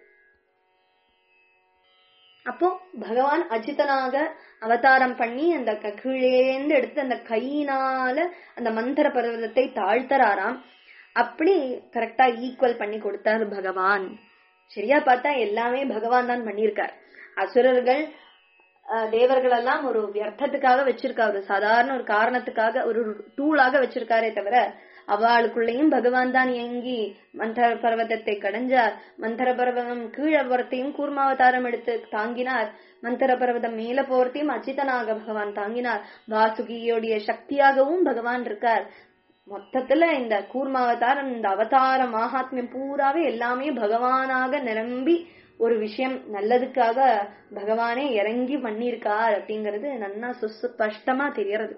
அப்போ பகவான் அஜிதனாக அவதாரம் பண்ணி அந்த க- கீழேந்து எடுத்து அந்த கையினால அந்த மந்திர பர்வதத்தை தாழ்த்தறாராம் அப்படி கரெக்டா ஈக்குவல் பண்ணி கொடுத்தார் பகவான் சரியா பார்த்தா எல்லாமே பகவான் தான் பண்ணியிருக்கார் அசுரர்கள் அஹ், தேவர்கள் எல்லாம் ஒரு வியர்த்தத்துக்காக வச்சிருக்கா ஒரு சாதாரண ஒரு காரணத்துக்காக ஒரு டூலாக வச்சிருக்காரே தவிர அவளுக்குள்ளேயும் பகவான் தான் இயங்கி மந்திர பர்வதத்தை கடைஞ்சார் மந்திர பர்வதம் கீழே போறதையும் கூர்மாவதாரம் எடுத்து தாங்கினார் மந்திர பர்வதம் மேல போறதையும் அச்சிதனாக பகவான் தாங்கினார் வாசுகியோடைய சக்தியாகவும் பகவான் இருக்கார் மொத்தத்துல இந்த கூர்மாவதாரம் இந்த அவதார மகாத்மியம் பூராவே எல்லாமே பகவானாக நிரம்பி ஒரு விஷயம் நல்லதுக்காக பகவானே இறங்கி பண்ணியிருக்கார் அப்படிங்கறது நன்னா சுஸ்பஷ்டமா தெரியறது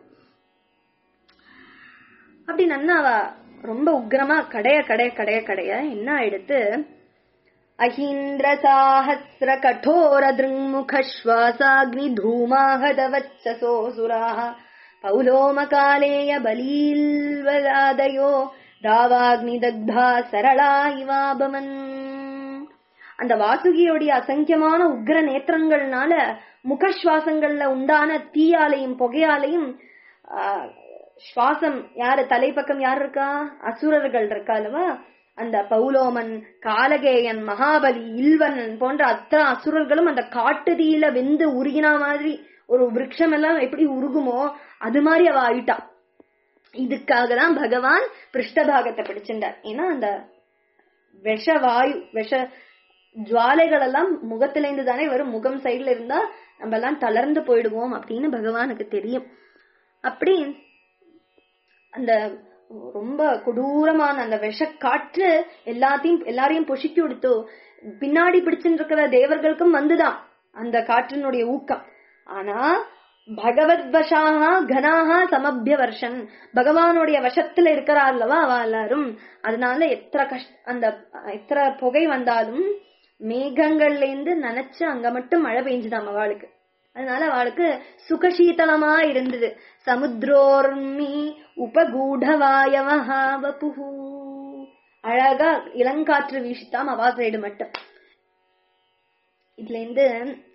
அப்படி நன்னா அவ ரொம்ப உக்கிரமா கடைய கடைய கடைய கடைய என்ன ஆயிடுத்து அஹீந்திர சாஹசிர கடோர திருங்முக ஸ்வாசாக்னி தூமாஹதவச்சசோ சுராः பௌலோமகாலேய பலீல்வலாதயோ தாவாக்னி தக்தா சரளா இவாபமன் அந்த வாசுகியோடைய அசங்கியமான உக்ர நேத்திரங்கள்னால முகஸ்வாசங்கள்ல உண்டான தீயாலையும் புகையாலையும் ஆஹ், சுவாசம் யாரு தலைப்பக்கம் யார் இருக்கா அசுரர்கள் இருக்கா அல்லவா அந்த பௌலோமன் காலகேயன் மகாபலி இல்வனன் போன்ற அத்தனை அசுரர்களும் அந்த காட்டு தீயில வெந்து உருகினா மாதிரி ஒரு விருட்சம் எல்லாம் எப்படி உருகுமோ அது மாதிரி அவ ஆயிட்டா இதுக்காக தான் பகவான் பிருஷ்டபாகத்தை பிடிச்சிருந்தார் ஏன்னா அந்த விஷ வாயு விஷ ஜுவாலைகள் எல்லாம் முகத்துல இருந்து தானே வரும் முகம் சைடுல இருந்தா நம்ம எல்லாம் தளர்ந்து போயிடுவோம் அப்படின்னு பகவானுக்கு தெரியும் அப்படி அந்த ரொம்ப கொடூரமான அந்த விஷக்காற்று எல்லாத்தையும் எல்லாரையும் பொசுக்கி விடுத்தோ பின்னாடி பிடிச்சுட்டு இருக்கிற தேவர்களுக்கும் வந்துதான் அந்த காற்றினுடைய ஊக்கம் ஆனா பகவத் வசாக கனாக சமபிய வருஷன் பகவானுடைய வசத்துல இருக்கிறா அல்லவா அவ எல்லாரும் அதனால எத்தனை கஷ்ட அந்த எத்தனை புகை வந்தாலும் மேகங்கள்ல இருந்து நினைச்சு அங்க மட்டும் மழை பெஞ்சுதாம் அவளுக்கு அதனால அவளுக்கு சுகசீதளமா இருந்தது சமுத்ரோர்மி உபகூடவாயவஹா வபுஹு அழகா இளங்காற்று வீசித்தாம் அவா சைடு மட்டும் இதுல இருந்து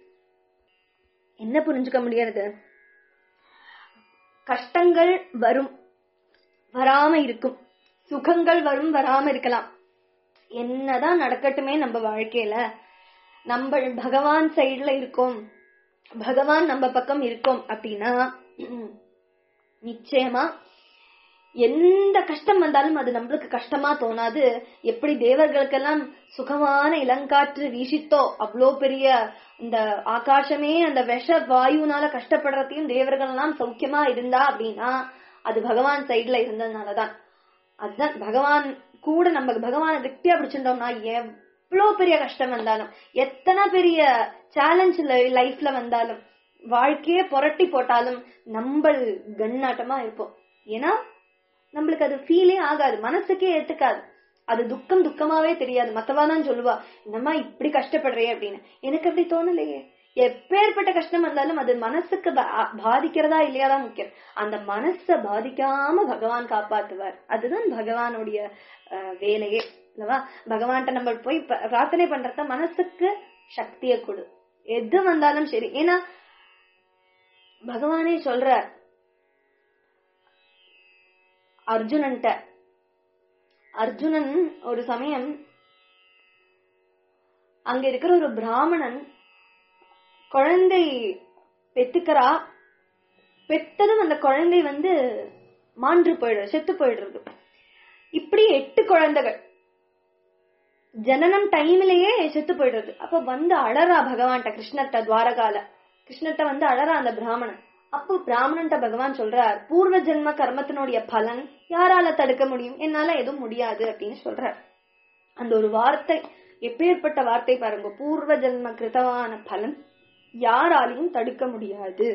என்ன புரிஞ்சுக்க முடியாது கஷ்டங்கள் வரும் வராம இருக்கும் சுகங்கள் வரும் வராம இருக்கலாம் என்னதான் நடக்கட்டுமே நம்ம வாழ்க்கையில நம்ம பகவான் சைடுல இருக்கோம் பகவான் நம்ம பக்கம் இருக்கோம் அப்படின்னா நிச்சயமா எந்த கஷ்டம் வந்தாலும் அது நம்மளுக்கு கஷ்டமா தோணாது எப்படி தேவர்களுக்கெல்லாம் சுகமான இளங்காற்று வீசித்தோ அவ்வளோ பெரிய இந்த ஆகாசமே அந்த விஷ வாயுனால கஷ்டப்படுறதையும் தேவர்கள் எல்லாம் சௌக்கியமா இருந்தா அப்படின்னா அது பகவான் சைடுல இருந்ததுனாலதான் அதுதான் பகவான் கூட நம்ம பகவானை கெட்டியா பிடிச்சிருந்தோம்னா எவ்வளவு பெரிய கஷ்டம் வந்தாலும் எத்தனை பெரிய சேலஞ்ச் லைஃப்ல வந்தாலும் வாழ்க்கையே புரட்டி போட்டாலும் நம்ம கண்ணாட்டமா இருப்போம் ஏன்னா நம்மளுக்கு அது ஃபீலே ஆகாது மனசுக்கே ஏத்துக்காது அது துக்கம் துக்கமாவே தெரியாது மத்தவா தான் சொல்லுவா என்னம்மா இப்படி கஷ்டப்படுறே அப்படின்னு எனக்கு அப்படி தோணலையே எப்பேற்பட்ட கஷ்டம் வந்தாலும் அது மனசுக்கு பா- பாதிக்கிறதா இல்லையாதான் முக்கியம் அந்த மனச பாதிக்காம பகவான் காப்பாத்துவார் அதுதான் பகவானுடைய அஹ், வேலையே அல்லவா பகவான்கிட்ட நம்ம போய் ப- பிரார்த்தனை பண்றத மனசுக்கு சக்தியை கொடு எது வந்தாலும் சரி ஏன்னா பகவானே சொல்றார் அர்ஜுனன்ட்ட அர்ஜுனன் ஒரு சமயம் அங்க இருக்கிற ஒரு பிராமணன் குழந்தை பெத்துக்கிறா பெத்ததும் அந்த குழந்தை வந்து மான்று போயிடுறது செத்து போயிடுறது இப்படி எட்டு குழந்தைகள் ஜனனம் டைம்லயே செத்து போயிடுறது அப்ப வந்து அழறா பகவான்கிட்ட கிருஷ்ணர்ட்ட துவாரகால கிருஷ்ணர்ட்ட வந்து அழறா அந்த பிராமணன் அப்போ பிராமணன்ட்ட பகவான் சொல்றார் பூர்வ ஜென்ம கர்மத்தினுடைய பலன் யாரால தடுக்க முடியும் என்னால எதுவும் முடியாது அப்படின்னு சொல்றார் அந்த ஒரு வார்த்தை எப்பேற்பட்ட வார்த்தை பாருங்க பூர்வ ஜென்ம கிருதமான பலன் யாராலையும் தடுக்க முடியாது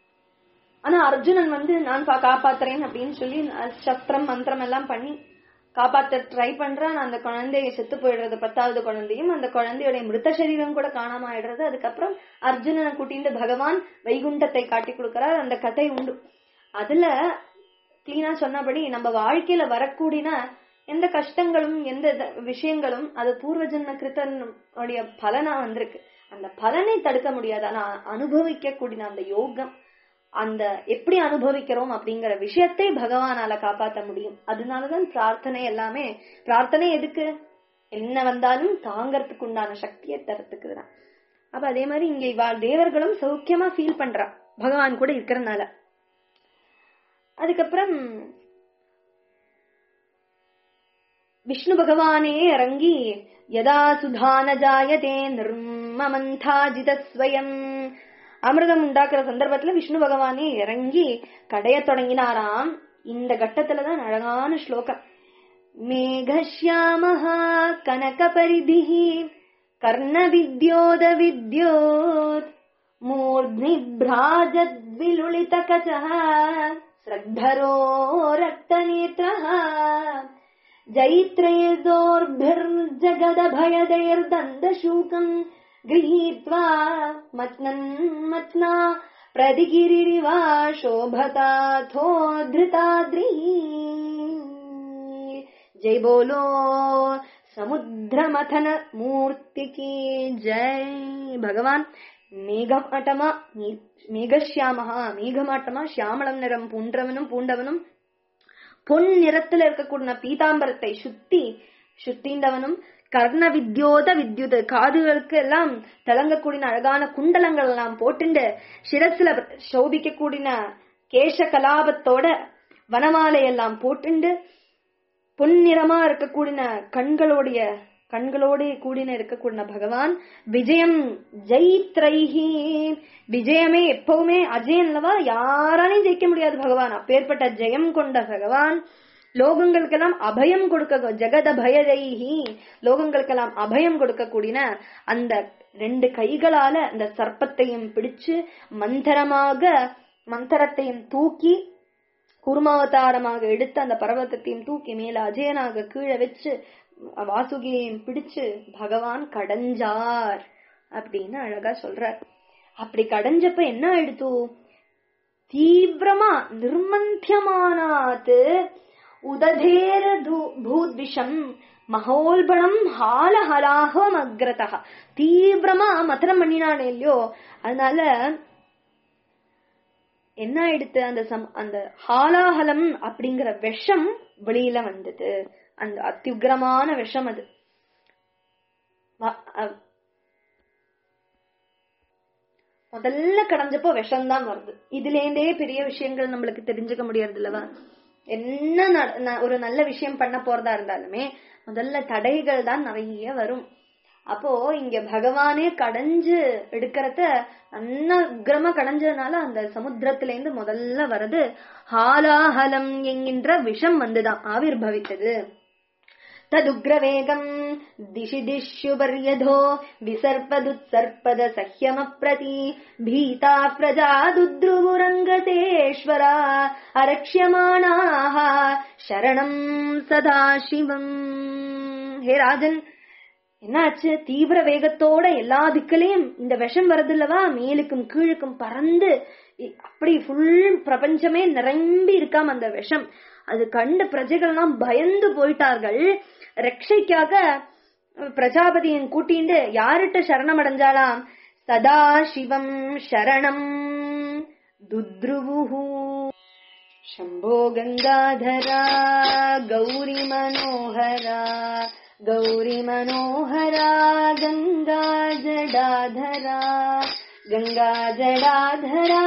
ஆனா அர்ஜுனன் வந்து நான் பா- காப்பாத்துறேன் அப்படின்னு சொல்லி அஹ், சஸ்திரம் மந்திரம் எல்லாம் பண்ணி காப்பாத்த ட்ரை பண்றான் அந்த குழந்தைய செத்து போயிடுறது பத்தாவது குழந்தையும் அந்த குழந்தையோட மிருத்த சரீரம் கூட காணாம ஆயிடுறது அதுக்கப்புறம் அர்ஜுனனை கூட்டிட்டு பகவான் வைகுண்டத்தை காட்டி கொடுக்கறார் அந்த கதை உண்டு அதுல கிளீனா சொன்னபடி நம்ம வாழ்க்கையில வரக்கூடிய எந்த கஷ்டங்களும் எந்த த- விஷயங்களும் அது பூர்வ ஜென்ம கிருத்தனுடைய பலனா வந்திருக்கு அந்த பலனை தடுக்க முடியாது ஆனா அனுபவிக்க கூடிய அந்த யோகம் அந்த எப்படி அனுபவிக்கிறோம் அப்படிங்கிற விஷயத்தை பகவானால காப்பாத்த முடியும் அதனாலதான் பிரார்த்தனை எல்லாமே பிரார்த்தனை எதுக்கு என்ன வந்தாலும் தாங்கறதுக்கு உண்டான சக்தியை தரத்துக்கு தான் அப்ப அதே மாதிரி இங்க இவா தேவர்களும் சௌக்கியமா ஃபீல் பண்றா பகவான் கூட இருக்கிறனால அதுக்கப்புறம் விஷ்ணு பகவானே இறங்கி யதா சுதான ஜாயதே நிர்மமந்தாஜித ஸ்வயம் அமிர்தம் உண்டாக்குற சந்தர்ப்பத்துல விஷ்ணு பகவானே இறங்கி கடைய தொடங்கினாராம் இந்த கட்டத்துலதான் அழகான ஸ்லோகம் மேகஷ்யாமஹ கனக பரிதிஹி கர்ண வித்யோத வித்யோத் மூர்ध्नि भ्राजद्विलुलित कचः श्रद्धरो रक्तनेत्रः जैत्रैर्दोर्भिर्जगदभयदैर्दन्दशूकम् गृहीत्वा मत्नन् मत्ना प्रदिगिरिरिवा शोभताथो धृताद्री जय बोलो समुद्रमथन मूर्ति की जय भगवान மேகமாட்டமா மேகஷ்யாமஹா மேகமாட்டமா சியாமளம் நிறம் பூன்றவனும் பூண்டவனும் பொன் நிறத்துல இருக்கக்கூடிய பீதாம்பரத்தை சுத்தி சுத்திண்டவனும் கர்ண வித்யோத வித்யுத் காதுகளுக்கு எல்லாம் திளங்கக்கூடிய அழகான குண்டலங்கள் எல்லாம் போட்டுண்டு சிரசுல சோபிக்க கூடின கேச கலாபத்தோட வனமாலை எல்லாம் போட்டுண்டு பொன்னிறமா இருக்கக்கூடிய கண்களுடைய கண்களோடு கூடின இருக்கக்கூடிய பகவான் விஜயம் ஜெயித்ரைஹி விஜயமே எப்பவுமே அஜயன் அல்லவா யாராலையும் ஜெயிக்க முடியாது பகவான் அப்பேற்பட்ட ஜெயம் கொண்ட பகவான் லோகங்களுக்கெல்லாம் அபயம் கொடுக்க ஜெகத பயதைஹி லோகங்களுக்கெல்லாம் அபயம் கொடுக்கக்கூடிய அந்த ரெண்டு கைகளால அந்த சர்ப்பத்தையும் பிடிச்சு மந்திரமாக மந்திரத்தையும் தூக்கி குருமாவதாரமாக எடுத்து அந்த பர்வதத்தையும் தூக்கி மேல அஜயனாக கீழே வச்சு வாசுகியையும் பிடிச்சு பகவான் கடைஞ்சார் அப்படின்னு அழகா சொல்றார் அப்படி கடைஞ்சப்ப என்ன ஆயிடுத்து தீவிரமா நிர்மந்தியமானாத்து உததேர பூத்விஷம் மகோல்பணம் ஹாலஹலாகம் அக்ரதா தீவிரமா மதனம் பண்ணினானே இல்லையோ அதனால என்ன ஆயிடுத்து அந்த சம் அந்த ஹாலாஹலம் அப்படிங்கிற விஷம் வெளியில வந்தது அந்த அத்தியுக்ரமான விஷம் அது முதல்ல கடைஞ்சப்போ விஷம்தான் வருது இதுல இருந்தே பெரிய விஷயங்கள் நம்மளுக்கு தெரிஞ்சுக்க முடியறது இல்லவா என்ன ஒரு நல்ல விஷயம் பண்ண போறதா இருந்தாலுமே முதல்ல தடைகள் தான் நிறைய வரும் அப்போ இங்க பகவானே கடைஞ்சு எடுக்கிறத நல்ல உக்ரமா கடைஞ்சதுனால அந்த சமுத்திரத்துல இருந்து முதல்ல வருது ஹாலாஹலம் என்கின்ற விஷம் வந்துதான் ஆவிர் பவித்தது तदुग्रवेगम् दिशि दिश्युपर्यधो विसर्पदुत्सर्पद सह्यमप्रति भीता प्रजा दुद्रुवुरङ्गतेश्वरा அரக்ஷியமானாக சரணம் சதாசிவம் ஹே ராஜன் என்னாச்சு தீவிர வேகத்தோட எல்லா திக்கிலையும் இந்த விஷம் வருது இல்லவா மேலுக்கும் கீழுக்கும் பறந்து அப்படி ஃபுல் பிரபஞ்சமே நிரம்பி இருக்காம் அந்த விஷம் அது கண்டு பிரஜைகள்லாம் பயந்து போயிட்டார்கள் ரக்ஷைக்காக பிரஜாபதியின் கூட்டிண்டு யார்கிட்ட சரணம் அடைஞ்சாலாம் சதா சிவம் சரணம் துத்ருவுஹு शम्भो गङ्गाधरा गौरी मनोहरा गौरी मनोहरा गङ्गा जडाधरा गङ्गा जडाधरा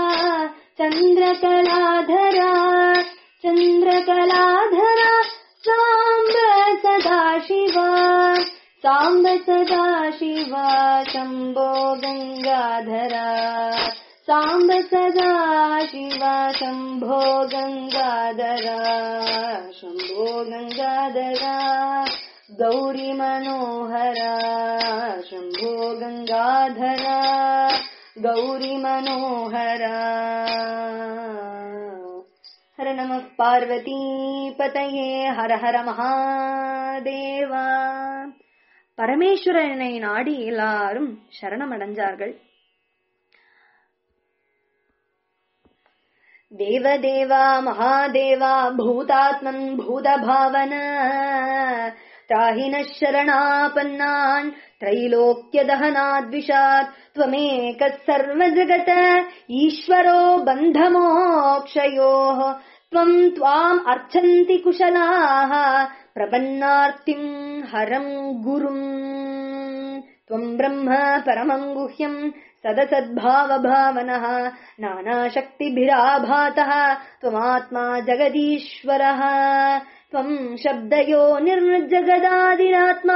चन्द्रकलाधरा चन्द्रकलाधरा साम्ब सदा शिवा साम्ब सदा शिवा शम्भो गङ्गाधरा साम्ब सदा शिवा शम्भो गङ्गाधरा शम्भो गङ्गाधरा गौरी मनोहरा शम्भो गङ्गाधरा गौरी मनोहरा हर नमः பார்வதிபதயே ஹர ஹர மகாதேவா பரமேஸ்வரனை நாடி எல்லாரும் சரணம் அடைஞ்சார்கள் தேவதேவா மகாதேவா பூதாத்மன் பூதபாவன त्राहिनः शरणापन्नान् त्रैलोक्यदहनाद्विषात् त्वमेकः सर्वजगत ईश्वरो बन्धमोक्षयोः त्वम् त्वाम् अर्चन्ति कुशलाः प्रपन्नार्तिम् हरम् गुरुम् त्वम् ब्रह्म परमम् गुह्यम् सदसद्भावभावनः नानाशक्तिभिराभातः त्वमात्मा जगदीश्वरः त्वम् शब्दयो निर्जगदादिरात्मा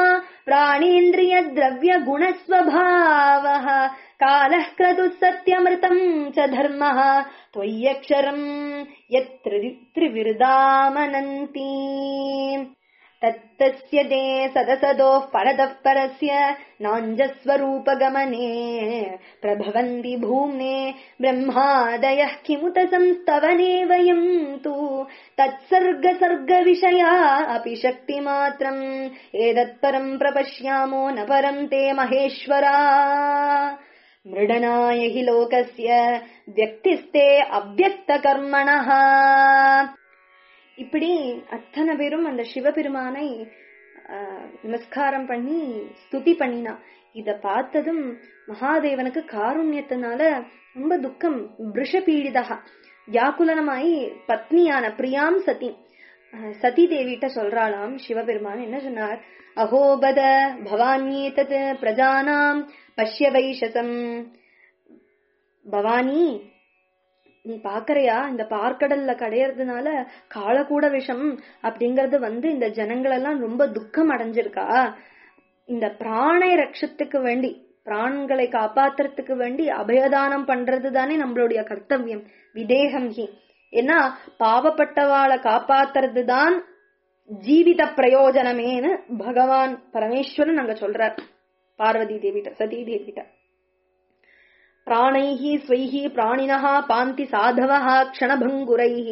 प्राणेन्द्रियद्रव्यगुणस्वभावः कालः क्रतुः सत्यमृतम् च धर्मः त्वय्यक्षरम् यत्र त्रिविरुदामनन्ति तत्तस्य ते सदसदोः परतः परस्य नाञ्जस्वरूपगमने प्रभवन्ति भूम्ने ब्रह्मादयः किमुत संस्तवने वयम् तु तत्सर्गसर्गविषया अपि शक्तिमात्रम् एतत्परम् प्रपश्यामो न परम् ते महेश्वरा मृडनाय हि लोकस्य व्यक्तिस्ते अव्यक्तकर्मणः இப்படி அத்தனை பேரும் அந்த சிவபெருமானை நமஸ்காரம் பண்ணி ஸ்துதி பண்ணினா இத பார்த்ததும் மகாதேவனுக்கு காருண்யத்தினால ரொம்ப துக்கம் விஷபீடிதா வியாக்குலனமாயி பத்னியான பிரியாம் சதி சதி தேவிட்ட சொல்றாளாம் சிவபெருமான் என்ன சொன்னார் அகோபத பவானியேதத் பிரஜானாம் பஷ்ய வைஷசம் பவானி நீ பாக்கறியா இந்த பார்க்கடல்ல கடையறதுனால காலக்கூட விஷம் அப்படிங்கறது வந்து இந்த ஜனங்களெல்லாம் ரொம்ப துக்கம் அடைஞ்சிருக்கா இந்த பிராணை ரட்சத்துக்கு வேண்டி பிராண்களை காப்பாத்துறதுக்கு வேண்டி அபயதானம் பண்றது தானே நம்மளுடைய கர்த்தவியம் விதேகம் ஹி ஏன்னா பாவப்பட்டவாளை காப்பாத்துறது தான் ஜீவித பிரயோஜனமேனு பகவான் பரமேஸ்வரன் அங்க சொல்றார் பார்வதி தேவிட்ட சதி தேவிட்ட प्राणैः स्वैः प्राणिनः पान्ति साधवः क्षणभङ्गुरैः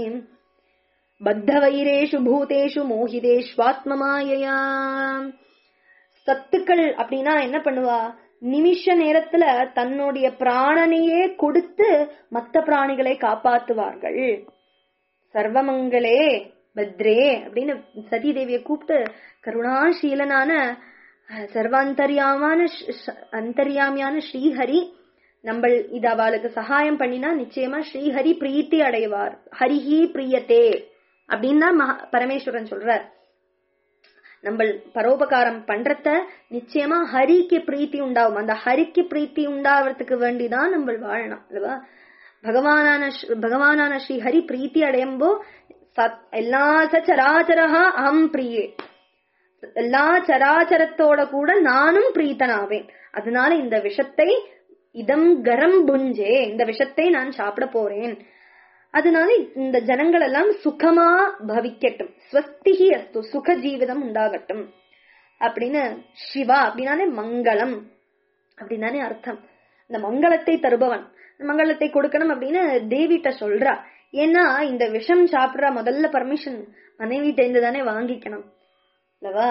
பத்தவைரேஷு பூதேஷு மோகிதேஷ்வாத்மமாயையா சத்துக்கள் அப்படின்னா என்ன பண்ணுவா நிமிஷ நேரத்துல தன்னுடைய பிராணனையே கொடுத்து மத்த பிராணிகளை காப்பாத்துவார்கள் சர்வமங்களே பத்ரே அப்படின்னு சதி தேவியை கூப்பிட்டு கருணாசீலனான சர்வாந்தரியாமான அந்தரியாமியான ஸ்ரீஹரி நம்ம இது அவளுக்கு சகாயம் பண்ணினா நிச்சயமா ஸ்ரீஹரி பிரீத்தி அடைவார் ஹரிஹி பிரியத்தே அப்படின்னு தான் பரமேஸ்வரன் சொல்றார் நம்ம பரோபகாரம் பண்றத நிச்சயமா ஹரிக்கு பிரீத்தி உண்டாகும் அந்த ஹரிக்கு பிரீத்தி உண்டாவதுக்கு வேண்டிதான் நம்ம வாழணும் இல்லவா பகவானான பகவானான ஸ்ரீ ஹரி பிரீத்தி அடையும்போ எல்லா சராச்சரஹா அகம் பிரியே எல்லா சராச்சரத்தோட கூட நானும் பிரீத்தனாவேன் அதனால இந்த விஷத்தை இதம் கரம் புஞ்சே இந்த விஷத்தை நான் சாப்பிட போறேன் அதனால இந்த ஜனங்கள் எல்லாம் சுகமா பவிக்கட்டும் ஸ்வஸ்திகி அஸ்து சுக ஜீவிதம் உண்டாகட்டும் அப்படின்னு சிவா அப்படின்னாலே மங்களம் அப்படின்னாலே அர்த்தம் இந்த மங்களத்தை தருபவன் மங்களத்தை கொடுக்கணும் அப்படின்னு தேவிட்ட சொல்றா ஏன்னா இந்த விஷம் சாப்பிடுற முதல்ல பர்மிஷன் மனைவிட்ட இருந்து தானே வாங்கிக்கணும் அல்லவா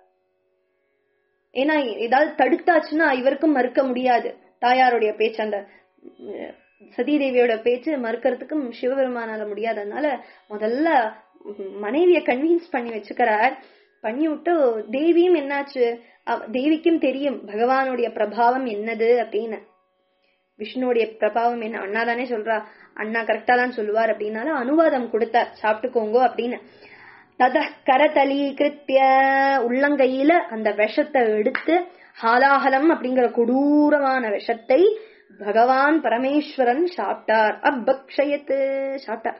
ஏன்னா ஏதாவது தடுத்தாச்சுன்னா இவருக்கும் மறுக்க முடியாது தாயாருடைய பேச்சு அந்த சதீதேவியோட பேச்சு மறுக்கிறதுக்கும் சிவபெருமானால முடியாது அதனால முதல்ல மனைவிய கன்வின்ஸ் பண்ணி வச்சுக்கிறார் பண்ணி விட்டு தேவியும் என்னாச்சு தேவிக்கும் தெரியும் பகவானுடைய பிரபாவம் என்னது அப்படின்னு விஷ்ணுடைய பிரபாவம் என்ன அண்ணா தானே சொல்றா அண்ணா கரெக்டா தான் சொல்லுவார் அப்படின்னாலும் அனுவாதம் கொடுத்தார் சாப்பிட்டுக்கோங்க அப்படின்னு தத கரதலீகிருத்திய உள்ளங்கையில அந்த விஷத்தை எடுத்து ஹாலாஹலம் அப்படிங்கிற கொடூரமான விஷத்தை பகவான் பரமேஸ்வரன் சாப்பிட்டார் அப்பக்ஷயத்து சாப்பிட்டார்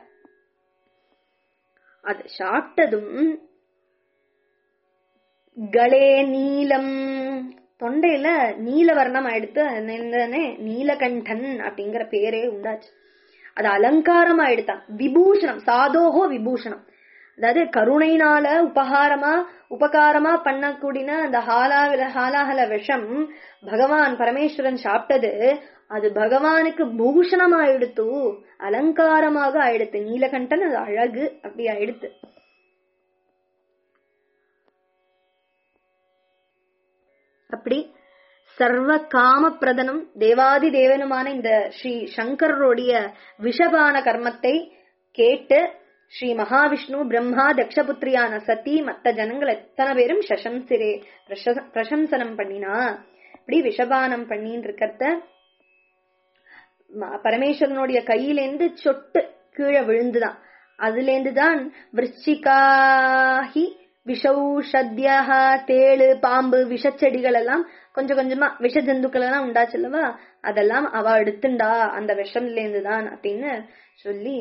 அது சாப்பிட்டதும் களே நீலம் தொண்டையில நீலவர்ணம் ஆயிடுத்து நீலகண்டன் அப்படிங்கிற பேரே உண்டாச்சு அது அலங்காரம் ஆயிடுத்தான் விபூஷணம் சாதோகோ விபூஷணம் அதாவது கருணைனால உபகாரமா உபகாரமா பண்ணக்கூடிய அந்த ஹாலாவில ஹாலாஹல விஷம் பகவான் பரமேஸ்வரன் சாப்பிட்டது அது பகவானுக்கு பூஷணம் ஆயிடுத்து அலங்காரமாக ஆயிடுத்து நீலகண்டன் அது அழகு அப்படி ஆயிடுத்து அப்படி சர்வ காம பிரதனும் தேவாதி தேவனுமான இந்த ஸ்ரீ சங்கரருடைய விஷபான கர்மத்தை கேட்டு ஸ்ரீ மகாவிஷ்ணு பிரம்மா தக்ஷபுத்திரியான சதி மத்த ஜனங்கள் எத்தனை பேரும் சசம்சிரே பிரச- பிரசம்சனம் பண்ணினா இப்படி விஷபானம் பண்ணின்னு இருக்கிறத ம- பரமேஸ்வரனுடைய கையிலேந்து சொட்டு கீழே விழுந்துதான் அதுலேருந்து தான் விருச்சிகாஹி விஷௌஷத்யா தேளு பாம்பு விஷச்செடிகள் எல்லாம் கொஞ்சம் கொஞ்சமா விஷ ஜந்துக்கள் எல்லாம் உண்டாச்சு அல்லவா அதெல்லாம் அவ எடுத்துண்டா அந்த விஷம்ல இருந்து தான் அப்படின்னு சொல்லி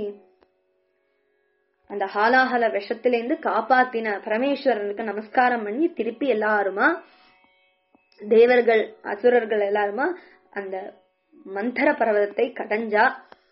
அந்த ஹாலாஹல விஷத்திலேருந்து காப்பாத்தின பரமேஸ்வரனுக்கு நமஸ்காரம் பண்ணி திருப்பி எல்லாருமா தேவர்கள் அசுரர்கள் எல்லாருமா அந்த மந்தர பர்வதத்தை கடைஞ்சா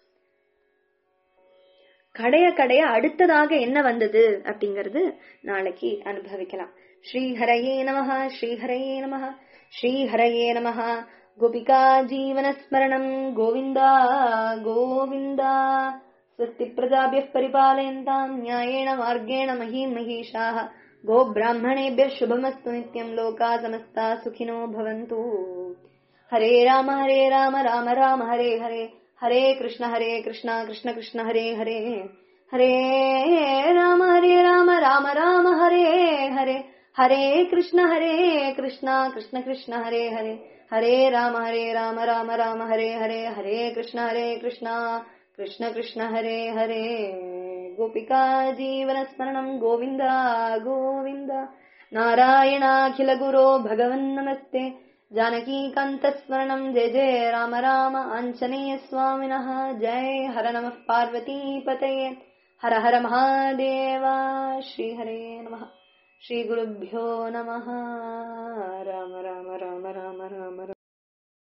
கடைய கடைய அடுத்ததாக என்ன வந்தது அப்படிங்கறது நாளைக்கு அனுபவிக்கலாம் ஸ்ரீஹரயே நமஹ ஸ்ரீஹரயே நமஹ ஸ்ரீஹரயே நமஹ கோபிகா ஜீவனஸ்மரணம் கோவிந்தா கோவிந்தா स्वस्ति प्रजाभ्यः परिपालयन्ताम् न्यायेण मार्गेण महीम् महिषाः गोब्राह्मणेभ्यः शुभमस्तु नित्यम् लोका समस्ता सुखिनो भवन्तु हरे राम हरे राम राम राम हरे हरे हरे कृष्ण हरे कृष्ण कृष्ण कृष्ण हरे हरे हरे राम हरे राम राम राम हरे हरे हरे कृष्ण हरे कृष्ण कृष्ण कृष्ण हरे हरे हरे राम हरे राम राम राम हरे हरे हरे कृष्ण हरे कृष्ण कृष्ण कृष्ण हरे हरे गोपिका जीवनस्मरणं गोविन्द गोविन्द नारायणाखिलगुरो भगवन्नमस्ते जानकीकान्तस्मरणं जय जय राम राम आञ्जनेयस्वामिनः जय हर नमः पार्वतीपतये हर हर महादेव श्रीहरे नमः श्रीगुरुभ्यो नमः राम राम राम राम राम राम